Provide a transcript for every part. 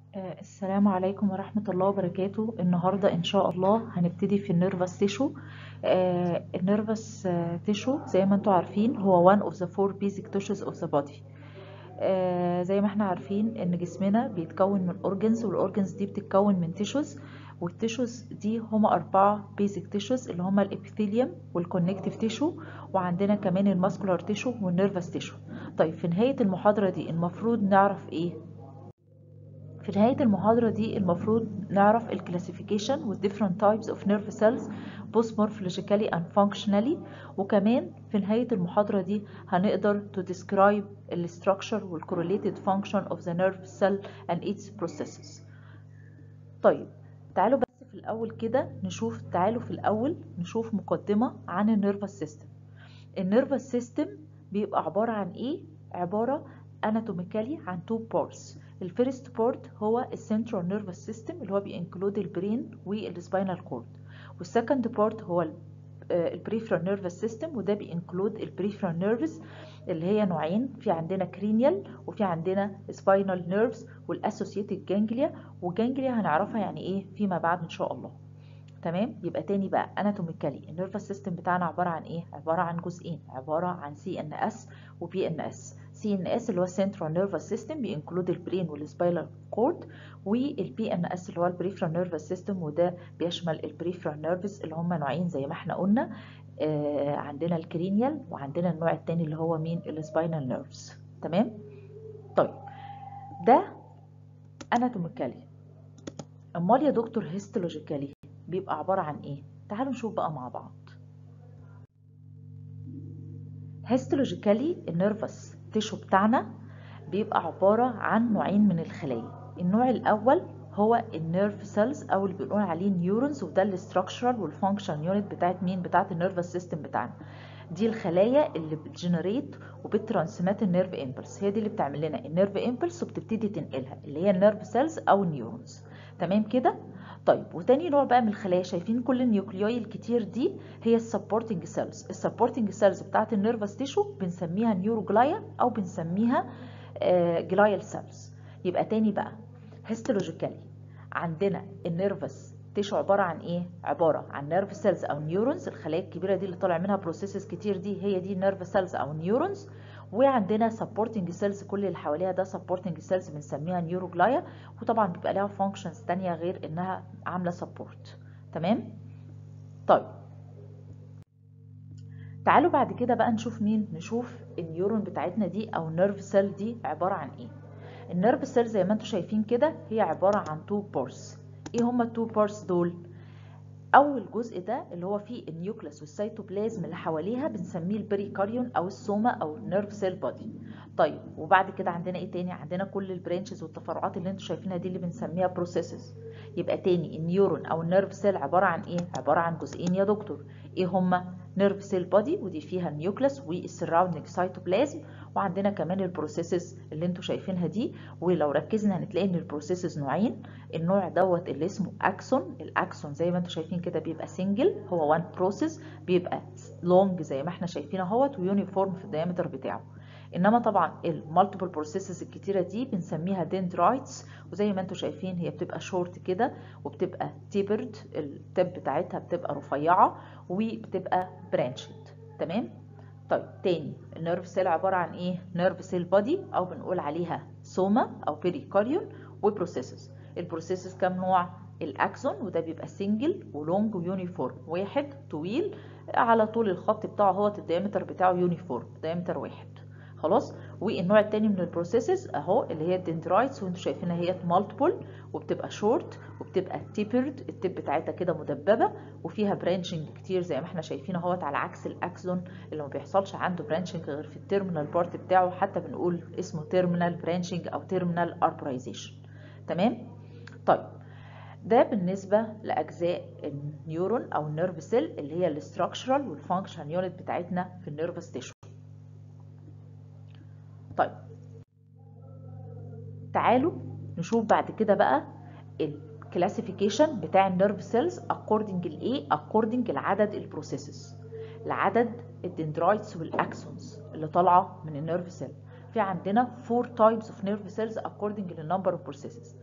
آه، السلام عليكم ورحمة الله وبركاته النهاردة إن شاء الله هنبتدي في النيرفس تيشو النيرفس تيشو زي ما انتوا عارفين هو one of the four basic tissues of the body آه، زي ما احنا عارفين ان جسمنا بيتكون من organs والorgans دي بتتكون من tissues والتيشوز دي هما أربعة basic tissues اللي هما الابيثيليوم والكونكتيف تيشو وعندنا كمان الماسكولار تيشو والنيرفس تيشو طيب في نهاية المحاضرة دي المفروض نعرف ايه في نهاية المحاضرة دي المفروض نعرف ال classification with different types of nerve cells both morphologically and functionally وكمان في نهاية المحاضرة دي هنقدر to describe ال structure وال correlated function of the nerve cell and its processes طيب تعالوا بس في الأول كده نشوف تعالوا في الأول نشوف مقدمة عن النيرفس سيستم النيرفس سيستم بيبقى عبارة عن ايه؟ عبارة anatomically عن two parts الفيرست بارت هو السنترال نيرفس سيستم اللي هو بينكلود البرين والسباينال كورد والسكند بارت هو البريفرال نيرفس سيستم وده بينكلود البريفرال نيرفز اللي هي نوعين في عندنا كرينيال وفي عندنا سباينال نيرفز والاسوسييتد جانجليا والجانجليا هنعرفها يعني ايه فيما بعد ان شاء الله تمام يبقى تاني بقى اناتوميكالي النيرفس سيستم بتاعنا عباره عن ايه عباره عن جزئين عباره عن سي ان اس وبي ان اس سي ان اس اللي هو السنترال نيرفس سيستم بينكلود البرين والسباينال كورد والبي ان اس اللي هو البريفرال نيرفس سيستم وده بيشمل البريفرال نيرفز اللي هم نوعين زي ما احنا قلنا آه عندنا الكرينيال وعندنا النوع الثاني اللي هو مين السباينال نيرفز تمام طيب ده اناتوميكالي امال يا دكتور هيستولوجيكالي بيبقى عباره عن ايه تعالوا نشوف بقى مع بعض هيستولوجيكالي النيرفس تيشو بتاعنا بيبقى عبارة عن نوعين من الخلايا النوع الأول هو النيرف سيلز أو اللي بنقول عليه نيورونز وده الاستراكشرال والفانكشن يونت بتاعت مين بتاعت النيرفس سيستم بتاعنا دي الخلايا اللي بتجنريت وبترانسمات النيرف امبلس هي دي اللي بتعمل لنا النيرف امبلس وبتبتدي تنقلها اللي هي النيرف سيلز او النيورونز تمام كده طيب وتاني نوع بقى من الخلايا شايفين كل النيوكليوي الكتير دي هي السبورتنج سيلز السبورتنج سيلز بتاعت النيرفس تيشو بنسميها نيوروجلايا او بنسميها جلايال سيلز يبقى تاني بقى هيستولوجيكالي عندنا النيرفس تيشو عباره عن ايه عباره عن نيرف سيلز او نيورونز الخلايا الكبيره دي اللي طالع منها بروسيسز كتير دي هي دي نيرف سيلز او نيورونز وعندنا سبورتنج سيلز كل اللي حواليها ده سبورتنج سيلز بنسميها نيوروجلايا وطبعا بيبقى لها فانكشنز تانية غير انها عامله سبورت تمام طيب تعالوا بعد كده بقى نشوف مين نشوف النيورون بتاعتنا دي او النيرف سيل دي عباره عن ايه النيرف سيل زي ما انتم شايفين كده هي عباره عن تو بارس ايه هما التو بارس دول اول جزء ده اللي هو فيه النيوكليس والسيتوبلازم اللي حواليها بنسميه البريكاريون او السوما او النيرف سيل بودي طيب وبعد كده عندنا ايه تاني عندنا كل البرانشز والتفرعات اللي انتم شايفينها دي اللي بنسميها بروسيسز يبقى تاني النيورون او النيرف سيل عباره عن ايه عباره عن جزئين يا دكتور ايه هما نيرف سيل بودي ودي فيها النيوكليس والسراوندنج سيتوبلازم وعندنا كمان البروسيسز اللي انتم شايفينها دي ولو ركزنا هنتلاقي ان البروسيسز نوعين النوع دوت اللي اسمه اكسون الاكسون زي ما انتم شايفين كده بيبقى سنجل هو وان بروسيس بيبقى لونج زي ما احنا شايفين اهوت ويونيفورم في الديامتر بتاعه انما طبعا المالتيبل بروسيسز الكتيره دي بنسميها دندرايتس وزي ما انتم شايفين هي بتبقى شورت كده وبتبقى تيبرد التب بتاعتها بتبقى رفيعه وبتبقى برانشد تمام طيب تاني النيرف سيل عباره عن ايه نيرف سيل بودي او بنقول عليها سوما او بيريكاريون وبروسيسز البروسيسز كام نوع الاكسون وده بيبقى سنجل ولونج ويونيفورم واحد طويل على طول الخط بتاعه هو الديامتر بتاعه يونيفورم ديامتر واحد خلاص والنوع التاني من البروسيسز اهو اللي هي الدندرايتس وانتم شايفينها هي مالتيبل وبتبقى شورت وبتبقى تيبرد التب بتاعتها كده مدببه وفيها برانشنج كتير زي ما احنا شايفين اهوت على عكس الاكسون اللي ما بيحصلش عنده برانشنج غير في التيرمينال بارت بتاعه حتى بنقول اسمه تيرمينال برانشنج او تيرمينال اربرايزيشن تمام طيب ده بالنسبه لاجزاء النيورون او النيرف سيل اللي هي الاستراكشرال والفانكشن يونت بتاعتنا في النيرفس تيشو طيب تعالوا نشوف بعد كده بقى الكلاسيفيكيشن بتاع النيرف سيلز اكوردنج لايه اكوردنج لعدد البروسيسز لعدد الدندرايتس والاكسونز اللي طالعه من النيرف سيل في عندنا four types of nerve cells according to the number of processes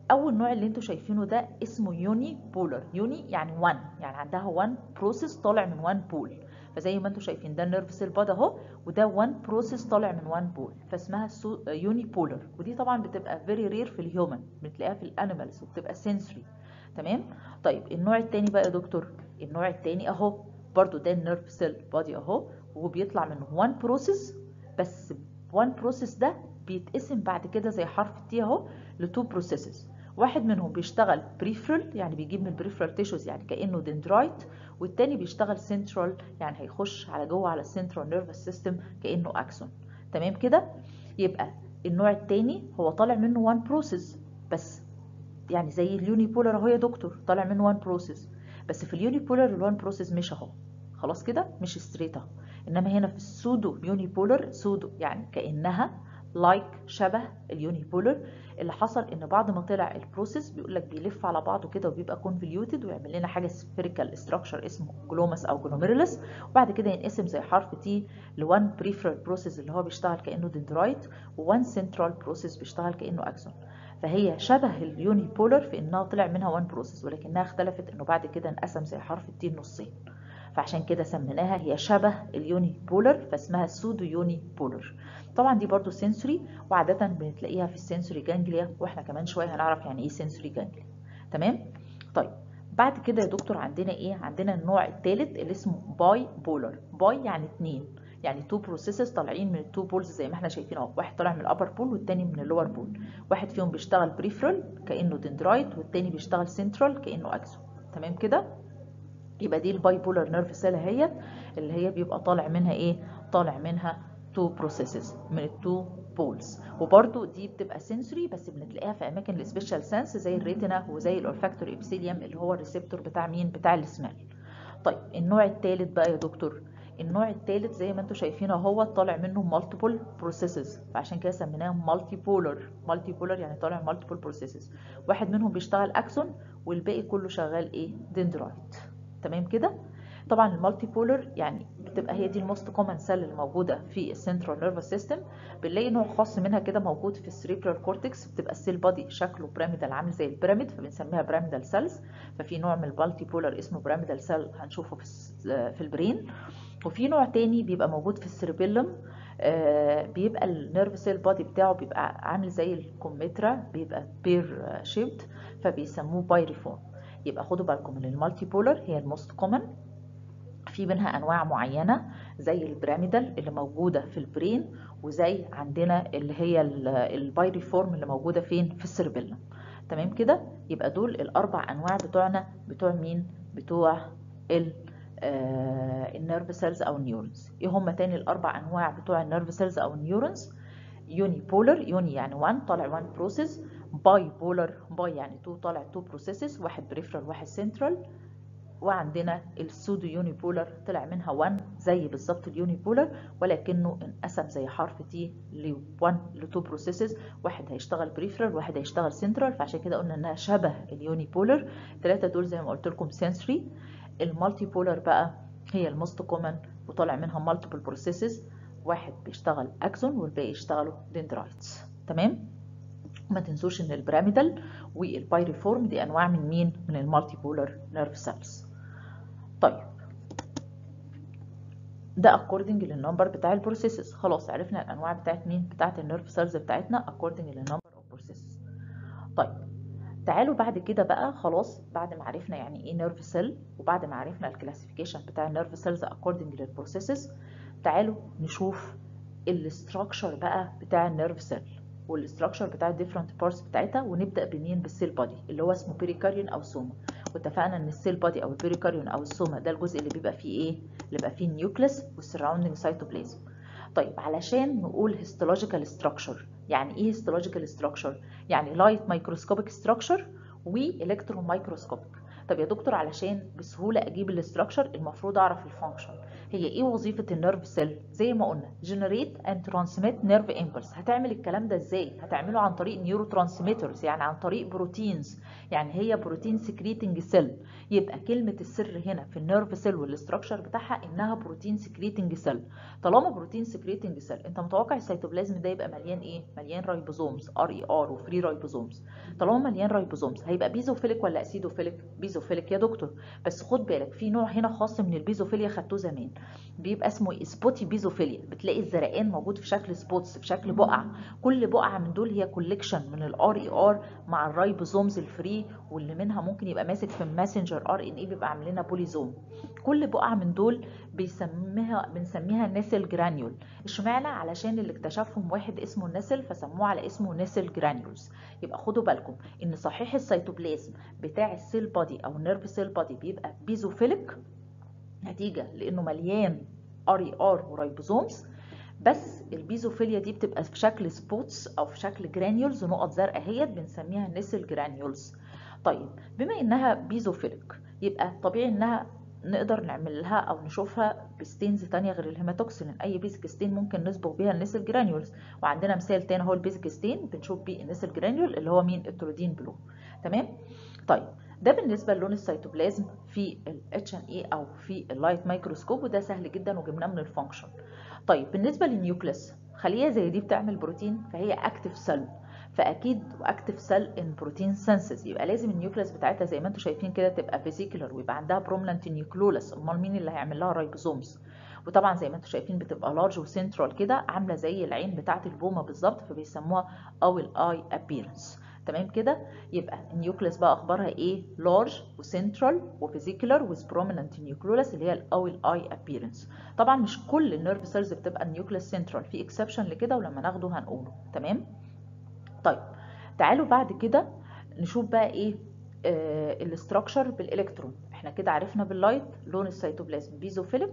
اول نوع اللي انتوا شايفينه ده اسمه يوني بولر يوني يعني 1 يعني عندها 1 بروسيس طالع من 1 بول فزي ما انتوا شايفين ده النيرف سيل باد اهو وده 1 بروسيس طالع من 1 بول فاسمها يوني بولر ودي طبعا بتبقى فيري رير في الهيومن بتلاقيها في الانيمالز وبتبقى سنسوري تمام طيب النوع التاني بقى يا دكتور النوع التاني اهو برضو ده النيرف سيل بادي اهو وبيطلع منه 1 بروسيس بس 1 بروسيس ده بيتقسم بعد كده زي حرف التي اهو لتو بروسيسز واحد منهم بيشتغل بريفرال يعني بيجيب من البريفرال تيشوز يعني كانه دندرايت والتاني بيشتغل سنترال يعني هيخش على جوه على السنترال نيرفس سيستم كانه اكسون تمام كده يبقى النوع التاني هو طالع منه 1 بروسيس بس يعني زي اليوني بولر اهو يا دكتور طالع منه 1 بروسيس بس في اليوني بولر ال1 بروسيس مش اهو خلاص كده مش ستريت اهو انما هنا في السودو يوني بولر سودو يعني كانها لايك like شبه اليوني بولر اللي حصل ان بعد ما طلع البروسيس بيقول لك بيلف على بعضه كده وبيبقى كونفوليوتد ويعمل لنا حاجه سفيريكال ستراكشر اسمه جلوماس او جلوميرولس وبعد كده ينقسم زي حرف تي لوان بريفرال بروسيس اللي هو بيشتغل كانه دندرايت ووان سنترال بروسيس بيشتغل كانه اكسون فهي شبه اليوني بولر في انها طلع منها وان بروسيس ولكنها اختلفت انه بعد كده انقسم زي حرف التي نصين فعشان كده سميناها هي شبه اليوني بولر فاسمها سودو يوني بولر طبعا دي برضو سنسوري وعادة بنتلاقيها في السنسوري جانجليا واحنا كمان شوية هنعرف يعني ايه سنسوري جانجليا تمام طيب بعد كده يا دكتور عندنا ايه عندنا النوع الثالث اللي اسمه باي بولر باي يعني اتنين يعني تو بروسيسز طالعين من التو بولز زي ما احنا شايفين اهو واحد طالع من الابر بول والتاني من اللور بول واحد فيهم بيشتغل بريفرال كانه دندرايت والتاني بيشتغل سنترال كانه اكسون تمام كده يبقى دي الباي بولر نيرف سيل اهيت اللي هي بيبقى طالع منها ايه طالع منها تو بروسيسز من التو بولز وبرده دي بتبقى سنسوري بس بنتلاقيها في اماكن السبيشال سنس زي الريتنا وزي الاولفاكتور ابسيليوم اللي هو الريسبتور بتاع مين بتاع السمال طيب النوع الثالث بقى يا دكتور النوع الثالث زي ما انتم شايفين اهو طالع منه مالتيبل بروسيسز فعشان كده سميناه مالتي بولر مالتي بولر يعني طالع مالتيبل بروسيسز واحد منهم بيشتغل اكسون والباقي كله شغال ايه دندرايت تمام كده طبعا المالتي بولر يعني بتبقى هي دي الموست كومن سيل اللي موجوده في السنترال نيرفس سيستم بنلاقي نوع خاص منها كده موجود في السريبرال كورتكس بتبقى السيل بادي شكله بيراميدال عامل زي البيراميد فبنسميها بيراميدال سيلز ففي نوع من المالتي بولر اسمه بيراميدال سيل هنشوفه في في البرين وفي نوع تاني بيبقى موجود في السيربيلم آه بيبقى النيرف سيل بادي بتاعه بيبقى عامل زي الكمثرى بيبقى بير شيبد فبيسموه بايريفورم يبقى خدوا بالكم من المالتي بولر هي الموست كومن في منها انواع معينه زي البيراميدال اللي موجوده في البرين وزي عندنا اللي هي البايريفورم اللي موجوده فين في السيربيلم تمام كده يبقى دول الاربع انواع بتوعنا بتوع مين بتوع ال النيرف سيلز او النيورونز ايه هم تاني الاربع انواع بتوع النيرف سيلز او النيورونز يوني بولر يوني يعني 1 طالع 1 بروسيس باي بولر باي يعني 2 طالع 2 بروسيسز واحد بريفرال واحد سنترال وعندنا السودو يوني بولر طلع منها 1 زي بالظبط اليوني بولر ولكنه انقسم زي حرف تي ل 1 ل 2 بروسيسز واحد هيشتغل بريفرال واحد هيشتغل سنترال فعشان كده قلنا انها شبه اليوني بولر الثلاثه دول زي ما قلت لكم سنسوري المالتي بولر بقى هي الموست كومن وطالع منها مالتيبل بروسيسز واحد بيشتغل اكسون والباقي يشتغلوا دندرايتس تمام ما تنسوش ان البيراميدال والبايريفورم دي انواع من مين من المالتي بولر نيرف سيلز طيب ده according للنمبر بتاع البروسيسز خلاص عرفنا الانواع بتاعت مين بتاعت النيرف سيلز بتاعتنا according للنمبر اوف بروسيسز طيب تعالوا بعد كده بقى خلاص بعد ما عرفنا يعني ايه نيرف سيل وبعد ما عرفنا الكلاسيفيكيشن بتاع النيرف سيلز according للبروسيسز تعالوا نشوف الاستراكشر بقى بتاع النيرف سيل والاستراكشر بتاع الديفرنت بارتس بتاعتها ونبدا بمين بالسيل بادي اللي هو اسمه بيريكاريون او سوما واتفقنا ان السيل بادي او البيريكاريون او السوما ده الجزء اللي بيبقى فيه ايه اللي بيبقى فيه النيوكليس والسراوندنج سيتوبلازم طيب علشان نقول هيستولوجيكال ستراكشر يعني ايه هيستولوجيكال ستراكشر يعني لايت مايكروسكوبيك ستراكشر والكترون مايكروسكوبيك طب يا دكتور علشان بسهوله اجيب الاستراكشر المفروض اعرف الفانكشن هي ايه وظيفه النيرف سيل زي ما قلنا جنريت اند ترانسميت نيرف امبلس هتعمل الكلام ده ازاي هتعمله عن طريق نيورو ترانسميترز يعني عن طريق بروتينز يعني هي بروتين سكريتنج سيل يبقى كلمه السر هنا في النيرف سيل والاستراكشر بتاعها انها بروتين سكريتنج سيل طالما بروتين سكريتنج سيل انت متوقع السيتوبلازم ده يبقى مليان ايه مليان رايبوزومز ار اي ار وفري رايبوزومز طالما مليان رايبوزومز هيبقى بيزوفيليك ولا اسيدوفيليك بيزوفيليك يا دكتور بس خد بالك في نوع هنا خاص من البيزوفيليا خدتوه زمان بيبقى اسمه سبوتي بيزوفيليا بتلاقي الزرقان موجود في شكل سبوتس في شكل بقع كل بقعه من دول هي كوليكشن من الار اي ار مع الرايبوزومز الفري واللي منها ممكن يبقى ماسك في الماسنجر ار ان اي بيبقى عاملينها بوليزوم كل بقعه من دول بيسميها بنسميها نسل جرانيول اشمعنى علشان اللي اكتشفهم واحد اسمه نسل فسموه على اسمه نسل جرانيولز يبقى خدوا بالكم ان صحيح السيتوبلازم بتاع السيل بادي او النيرف سيل بادي بيبقى بيزوفيليك نتيجه لانه مليان ار اي ار ورايبوزومز بس البيزوفيليا دي بتبقى في شكل سبوتس او في شكل جرانيولز نقط زرقاء اهيت بنسميها نسل جرانيولز طيب بما انها بيزوفيليك يبقى طبيعي انها نقدر نعمل لها او نشوفها بستينز تانية غير الهيماتوكسين اي بيزك ستين ممكن نصبغ بيها النسل جرانيولز وعندنا مثال تاني هو البيزك ستين بنشوف بيه النسل جرانيول اللي هو مين الترودين بلو تمام طيب ده بالنسبه للون السيتوبلازم في الاتش ان اي او في اللايت مايكروسكوب وده سهل جدا وجبناه من الفانكشن طيب بالنسبه للنيوكليس خليه زي دي بتعمل بروتين فهي اكتف سيل فاكيد اكتف سيل ان بروتين سينسز يبقى لازم النيوكليس بتاعتها زي ما انتم شايفين كده تبقى فيزيكولار ويبقى عندها برومننت نيوكلولس امال مين اللي هيعمل لها رايبوزومز وطبعا زي ما انتم شايفين بتبقى لارج وسنترال كده عامله زي العين بتاعه البومه بالظبط فبيسموها او الاي ابيرنس تمام كده يبقى النيوكليس بقى اخبارها ايه لارج وسنترال وفيزيكولار ويز بروميننت نيوكلولس اللي هي الاو الاي ابيرنس طبعا مش كل النيرف سيلز بتبقى النيوكليس سنترال في اكسبشن لكده ولما ناخده هنقوله تمام طيب تعالوا بعد كده نشوف بقى ايه آه الاستراكشر بالالكترون احنا كده عرفنا باللايت لون السيتوبلازم بيزوفيليك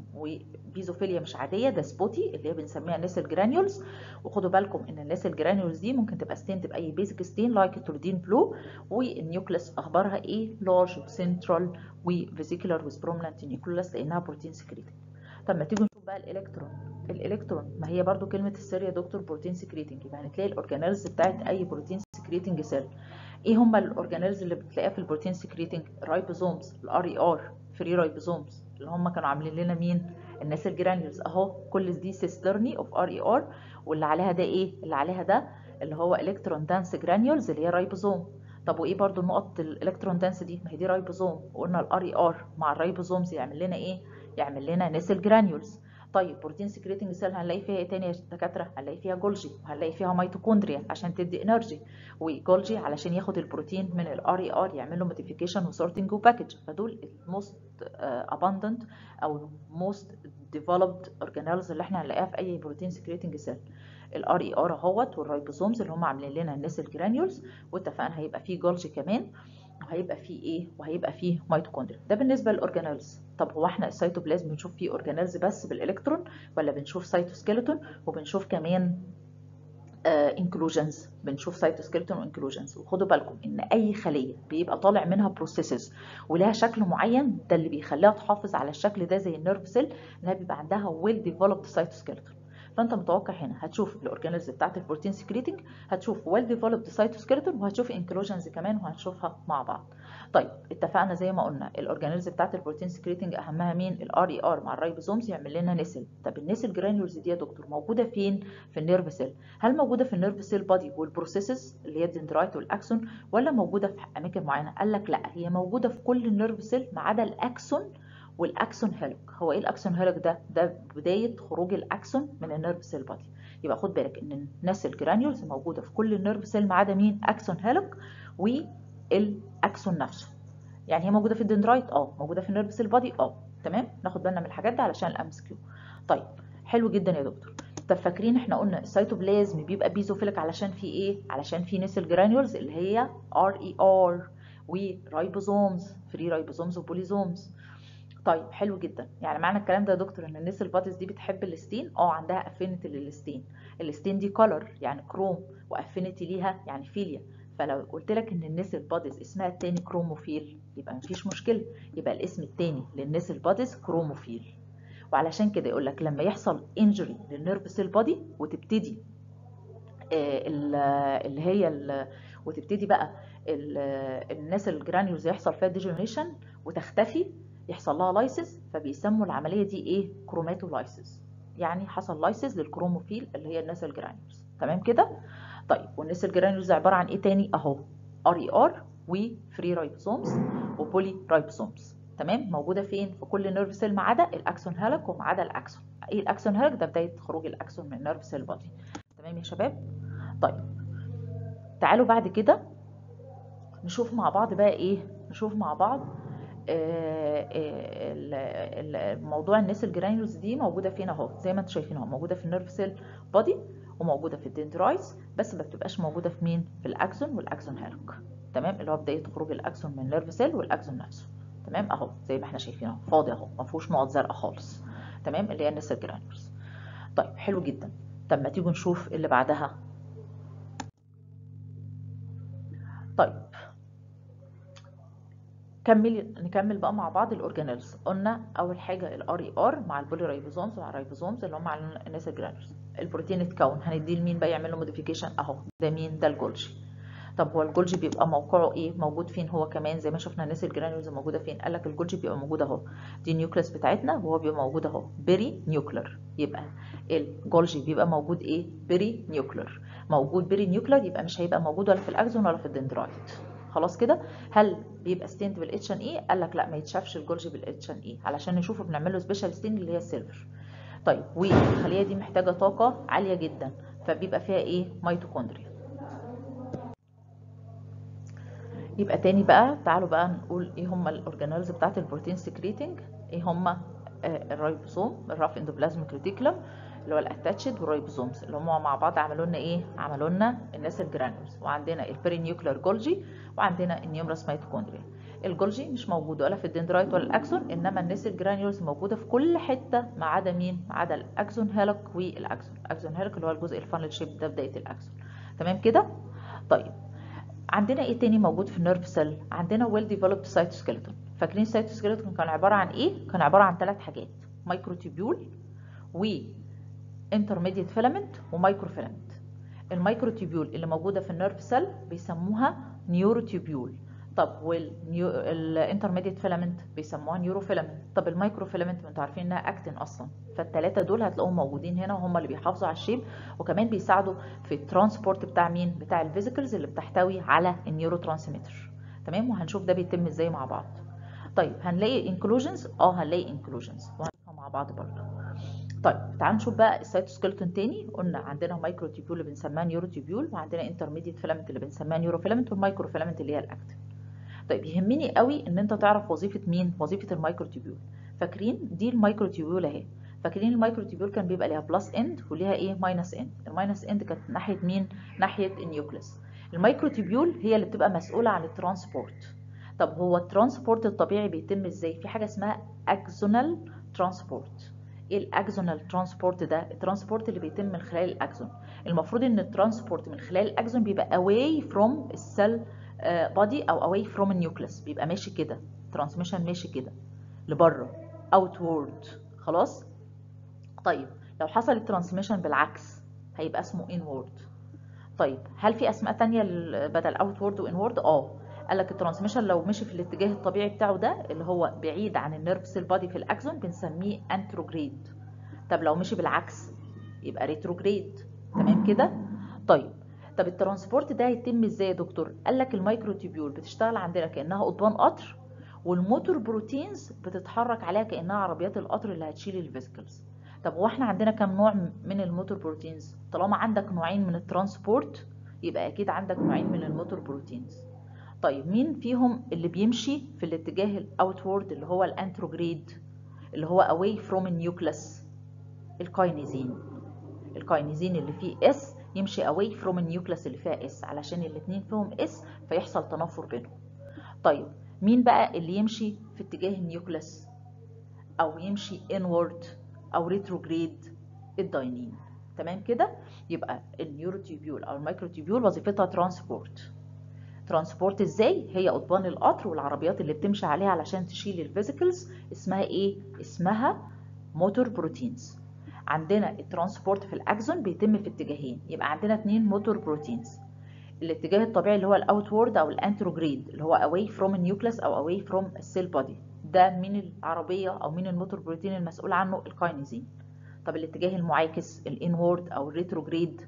وبيزوفيليا مش عاديه ده سبوتي اللي هي بنسميها نسل جرانيولز وخدوا بالكم ان النسل جرانيولز دي ممكن تبقى ستين تبقى اي بيزك ستين لايك التوليدين بلو والنيوكليس اخبارها ايه لارج وسنترال وفيزيكولار ويز برومننت نيوكليس لانها بروتين سكريتنج طب ما تيجي نشوف بقى الالكترون الالكترون ما هي برضو كلمه السر يا دكتور بروتين سكريتنج يبقى هنتلاقي الاورجانيلز بتاعت اي بروتين سكريتنج سيل ايه هم الاورجانيلز اللي بتلاقيها في البروتين سكريتنج رايبوزومز الار اي ار فري رايبوزومز اللي هم كانوا عاملين لنا مين الناس الجرانيولز اهو كل دي سيسترني اوف ار اي ار واللي عليها ده ايه اللي عليها ده اللي هو الكترون دانس جرانيولز اللي هي رايبوزوم طب وايه برضو النقط الالكترون دانس دي ما هي دي رايبوزوم وقلنا الار اي ار مع الرايبوزومز يعمل لنا ايه يعمل لنا نسل جرانيولز طيب بروتين سكريتنج سيل هنلاقي فيها ايه تاني يا دكاتره هنلاقي فيها جولجي وهنلاقي فيها ميتوكوندريا عشان تدي انرجي وجولجي علشان ياخد البروتين من الار اي ار يعمل له موديفيكيشن وسورتنج وباكج فدول الموست اباندنت او موست ديفلوبد اورجانيلز اللي احنا هنلاقيها في اي بروتين سكريتنج سيل الار اي ار اهوت والرايبوزومز اللي هم عاملين لنا النسل جرانيولز واتفقنا هيبقى فيه جولجي كمان وهيبقى فيه ايه وهيبقى فيه ميتوكوندريا ده بالنسبه للاورجانيلز طب هو احنا السيتوبلازم بنشوف فيه اورجانيلز بس بالالكترون ولا بنشوف سيتوسكيلتون وبنشوف كمان انكلوجنز بنشوف سيتوسكيلتون وانكلوجنز وخدوا بالكم ان اي خليه بيبقى طالع منها بروسيسز ولها شكل معين ده اللي بيخليها تحافظ على الشكل ده زي النيرف سيل انها بيبقى عندها ويل ديفلوبد سيتوسكيلتون فانت متوقع هنا هتشوف الاورجانيلز بتاعت البروتين سكريتنج هتشوف ويل ديفلوبد سيتوسكيلتون وهتشوف انكلوجنز كمان وهنشوفها مع بعض طيب اتفقنا زي ما قلنا الاورجانيلز بتاعت البروتين سكريتنج اهمها مين الار اي ار مع الرايبوزومز يعمل لنا نسل طب النسل جرانيولز دي يا دكتور موجوده فين في النيرف سيل هل موجوده في النيرف سيل بادي والبروسيسز اللي هي الدندرايت والاكسون ولا موجوده في اماكن معينه قال لك لا هي موجوده في كل النيرف سيل ما عدا الاكسون والاكسون هيلوك هو ايه الاكسون هيلوك ده ده بدايه خروج الاكسون من النيرف سيل بادي يبقى خد بالك ان النسل جرانيولز موجوده في كل النيرف سيل ما عدا مين اكسون هيلوك والاكسون نفسه يعني هي موجوده في الدندرايت اه موجوده في النيرف سيل بادي اه تمام ناخد بالنا من الحاجات دي علشان الام كيو طيب حلو جدا يا دكتور طب فاكرين احنا قلنا السيتوبلازم بيبقى بيزوفيليك علشان في ايه علشان في نسل جرانيولز اللي هي ار اي ار ورايبوزومز فري رايبوزومز وبوليزومز طيب حلو جدا يعني معنى الكلام ده يا دكتور ان النسل باديز دي بتحب الستين اه عندها افينيتي للستين الستين دي كولر يعني كروم وافينيتي ليها يعني فيليا فلو قلت لك ان النسل بوديز اسمها التاني كروموفيل يبقى مفيش مشكله يبقى الاسم التاني للنسل بوديز كروموفيل وعلشان كده يقول لك لما يحصل انجري للنيرف سيل بودي وتبتدي اللي هي وتبتدي بقى الناس الجرانيولز يحصل فيها ديجنريشن وتختفي يحصل لها لايسيس فبيسموا العمليه دي ايه كروماتولايسيس يعني حصل لايسيس للكروموفيل اللي هي الناس الجرانيولز تمام كده طيب والناس الجرانيولز عباره عن ايه تاني اهو ار اي ار وفري رايبوسومز وبولي رايبوسومز تمام موجوده فين في كل نيرف سيل ما عدا الاكسون هالك وما عدا الاكسون ايه الاكسون هالك ده بدايه خروج الاكسون من النيرف سيل بودي تمام يا شباب طيب تعالوا بعد كده نشوف مع بعض بقى ايه نشوف مع بعض موضوع الناس الجرانيولز دي موجوده فين اهو زي ما انتم شايفين اهو موجوده في النيرف سيل بودي وموجوده في الدندرايتس بس ما بتبقاش موجوده في مين في الاكسون والاكسون هالك تمام اللي هو بدايه خروج الاكسون من النيرف سيل والاكسون نفسه تمام اهو زي ما احنا شايفين اهو فاضي اهو ما فيهوش نقط زرقاء خالص تمام اللي هي الناس الجرانيولز طيب حلو جدا طب ما تيجوا نشوف اللي بعدها طيب كمل نكمل بقى مع بعض الاورجانيلز قلنا اول حاجه الار اي ار مع البولي رايبوزومز مع الرايبوزومز اللي هم مع الناس الجرانيولز البروتين اتكون هنديه لمين بقى يعمل له موديفيكيشن اهو ده مين ده الجولجي طب هو الجولجي بيبقى موقعه ايه موجود فين هو كمان زي ما شفنا الناس الجرانيولز موجوده فين قال لك الجولجي بيبقى موجود اهو دي النيوكليس بتاعتنا وهو بيبقى موجود اهو بيري نيوكلر يبقى الجولجي بيبقى موجود ايه بيري نيوكلر موجود بيري نيوكلر يبقى مش هيبقى موجود ولا في الاكزون ولا في الدندرايت خلاص كده هل بيبقى ستيند بالاتش ان اي قال لك لا ما يتشافش الجولجي بالاتش ان اي علشان نشوفه بنعمل له سبيشال ستيند اللي هي السيلفر طيب والخليه دي محتاجه طاقه عاليه جدا فبيبقى فيها ايه ميتوكوندريا يبقى تاني بقى تعالوا بقى نقول ايه هم الاورجانيلز بتاعت البروتين سكريتنج ايه هم الرايبوسوم الراف اندوبلازميك ريتيكولم اللي هو الاتاتشد والرايبوزومز اللي هم مع بعض عملوا لنا ايه عملوا لنا الناس الجرانولز وعندنا البرينيوكلر جولجي وعندنا النيومرس ميتوكوندريا الجولجي مش موجود ولا في الدندرايت ولا الاكسون انما الناس الجرانيولز موجوده في كل حته ما عدا مين ما عدا الاكسون هالك والاكسون الاكسون هالك اللي هو الجزء الفانل شيب ده بدايه الاكسون تمام كده طيب عندنا ايه تاني موجود في النيرف سيل عندنا ويل ديفلوبد سايتوسكيلتون فاكرين السايتوسكيلتون كان عباره عن ايه كان عباره عن ثلاث حاجات مايكروتيبيول و intermediate filament ومايكرو فيلامنت المايكروتيبيول اللي موجوده في النيرف سيل بيسموها نيوروتيبيول طب والانترميديت فيلامنت بيسموها نيورو فيلامنت طب المايكرو فيلامنت انتوا عارفين انها اكتين اصلا فالثلاثه دول هتلاقوهم موجودين هنا وهم اللي بيحافظوا على الشيب وكمان بيساعدوا في الترانسبورت بتاع مين بتاع الفيزيكلز اللي بتحتوي على النيورو ترانسميتر تمام وهنشوف ده بيتم ازاي مع بعض طيب هنلاقي انكلوجنز اه هنلاقي انكلوجنز وهنشوفها مع بعض برضه طيب تعالوا نشوف بقى السيتوسكيلتون تاني قلنا عندنا مايكرو تيبيول اللي بنسميها نيورو تيبيول وعندنا انترميديت فيلامنت اللي بنسميها نيورو فيلامنت والمايكرو فيلامنت اللي هي الاكتين طيب يهمني قوي ان انت تعرف وظيفه مين وظيفه المايكرو تيبيول فاكرين دي المايكرو تيبيول اهي فاكرين المايكرو تيبيول كان بيبقى ليها بلس اند وليها ايه ماينس اند الماينس اند كانت ناحيه مين ناحيه النيوكليس المايكرو تيبيول هي اللي بتبقى مسؤوله عن الترانسبورت طب هو الترانسبورت الطبيعي بيتم ازاي في حاجه اسمها اكزونال ترانسبورت ايه الاكزونال ترانسبورت ده الترانسبورت اللي بيتم من خلال الاكزون المفروض ان الترانسبورت من خلال الاكزون بيبقى away from السيل بادي او away from النيوكليس بيبقى ماشي كده ترانسميشن ماشي كده لبره outward خلاص طيب لو حصل الترانسميشن بالعكس هيبقى اسمه inward طيب هل في اسماء تانية بدل outward وinward اه قال لك الترانسميشن لو مشي في الاتجاه الطبيعي بتاعه ده اللي هو بعيد عن النيرف سيل بادي في الاكزون بنسميه انتروجريد طب لو مشي بالعكس يبقى ريتروجريد تمام كده طيب طب الترانسبورت ده هيتم ازاي يا دكتور قال لك المايكروتيبيول بتشتغل عندنا كانها قضبان قطر والموتور بروتينز بتتحرك عليها كانها عربيات القطر اللي هتشيل الفيسكلز طب هو احنا عندنا كام نوع من الموتور بروتينز طالما عندك نوعين من الترانسبورت يبقى اكيد عندك نوعين من الموتور بروتينز طيب مين فيهم اللي بيمشي في الاتجاه الاوتورد اللي هو الانتروجريد اللي هو away from النيوكلس الكاينيزين الكاينيزين اللي فيه اس يمشي away from النيوكلس اللي فيها اس علشان الاتنين فيهم اس فيحصل تنافر بينهم طيب مين بقى اللي يمشي في اتجاه النيوكلس او يمشي inward او ريتروجريد الداينين تمام كده يبقى النيوروتيبيول او المايكروتيبيول وظيفتها ترانسبورت ترانسبورت ازاي هي قضبان القطر والعربيات اللي بتمشي عليها علشان تشيل الفيزيكلز اسمها ايه اسمها موتور بروتينز عندنا الترانسبورت في الاكزون بيتم في اتجاهين يبقى عندنا اتنين موتور بروتينز الاتجاه الطبيعي اللي هو الاوتورد او الانتروجريد اللي هو away from النيوكليس او away from السيل بودي ده مين العربيه او مين الموتور بروتين المسؤول عنه الكاينيزين طب الاتجاه المعاكس الانورد او الريتروجريد